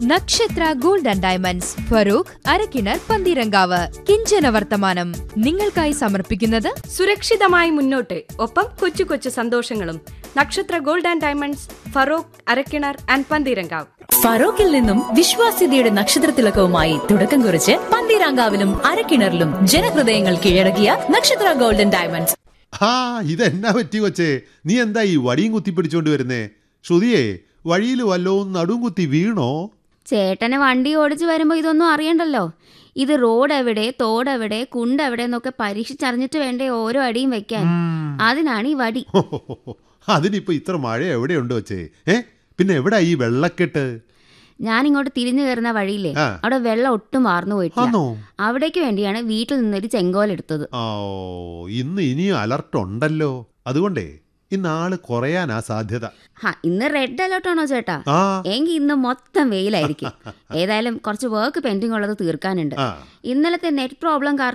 നക്ഷത്ര gold and diamonds Feroke Arakkinar Pantheerankavu കിഞ്ചന വർത്തമാനം നിങ്ങൾക്കായി സമർപ്പിക്കുന്നത് സുരക്ഷിതമായി മുന്നോട്ട് ഒപ്പം കൊച്ചു കൊച്ചു സന്തോഷങ്ങളും Nakshatra gold and diamonds Feroke Arakkinar and Pantheerankavu ഫറോക്കിൽ നിന്നും വിശ്വാസ്യതയുടെ നക്ഷത്രത്തിലക്കവുമായി തുടക്കം കുറിച്ച് പന്തീരാങ്കാവിലും അരക്കിണറിലും ജനഹൃദയങ്ങൾ കീഴടക്കിയ നക്ഷത്ര ഗോൾഡൻ ഡയമണ്ട്സ് ആ ഇതെന്നാ പറ്റി കൊച്ചേ നീ എന്താ ഈ വടിയും കുത്തി പിടിച്ചോണ്ട് വരുന്നേ ശ്രുതിയെ വഴിയിൽ വല്ലവും നടും കുത്തി വീണോ ചേട്ടന് വണ്ടി ഓടിച്ചു വരുമ്പോൾ ഇതൊന്നും അറിയണ്ടല്ലോ ഇത് റോഡ് എവിടെ തോടെവിടെ കുണ്ടെവിടെ എന്നൊക്കെ പരീക്ഷിച്ചറിഞ്ഞിട്ട് വേണ്ടേ ഓരോ അടിയും വെക്കാൻ അതിനാണ് ഈ വടി അതിനിപ്പോ ഇത്ര മഴ എവിടെയുണ്ട് കൊച്ചേ ഏ പിന്നെ എവിടാ ഈ വെള്ളക്കെട്ട് ഞാൻ ഇങ്ങോട്ട് തിരിഞ്ഞു കയറുന്ന വഴിയില്ലേ ആ. അവിടെ വെള്ളം ഒട്ടും വാർന്നു പോയിട്ടില്ല ആന്നോ അവിടേക്ക് വേണ്ടിയാണ് വീട്ടിൽ നിന്നൊരു ചെങ്കോലെടുത്തത് ആ ഓ, ഇന്ന് ഇനിയും അലർട്ട് ഉണ്ടല്ലോ അതുകൊണ്ടേ ഇന്ന് ആള് കുറയാനാ സാധ്യത ഹാ ഇന്ന് റെഡ് അലേർട്ട് ആണോ ചേട്ടാ ആ എങ്കിൽ ഇന്ന് മൊത്തം വെയിലായിരിക്കും ഏതായാലും കുറച്ച് വർക്ക് പെൻഡിങ് ഉള്ളത് തീർക്കാനുണ്ട് ആ ഇന്നലത്തെ നെറ്റ് പ്രോബ്ലം കാരണം